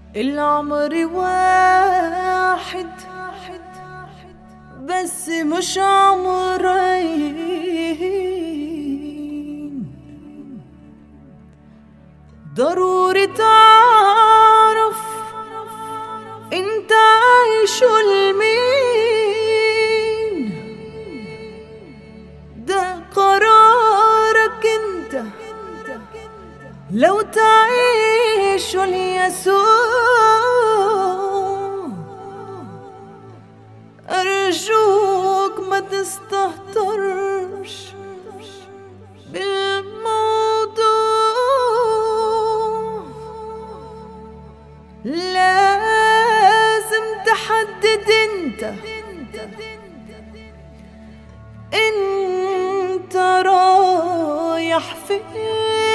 العمر واحد بس مش عمرين ضروري تعرف انت عايش لمين ده قرارك انت لو تعيش ليسوع أرجوك ما تستهترش بالموضوع لازم تحدد انت انت رايح فين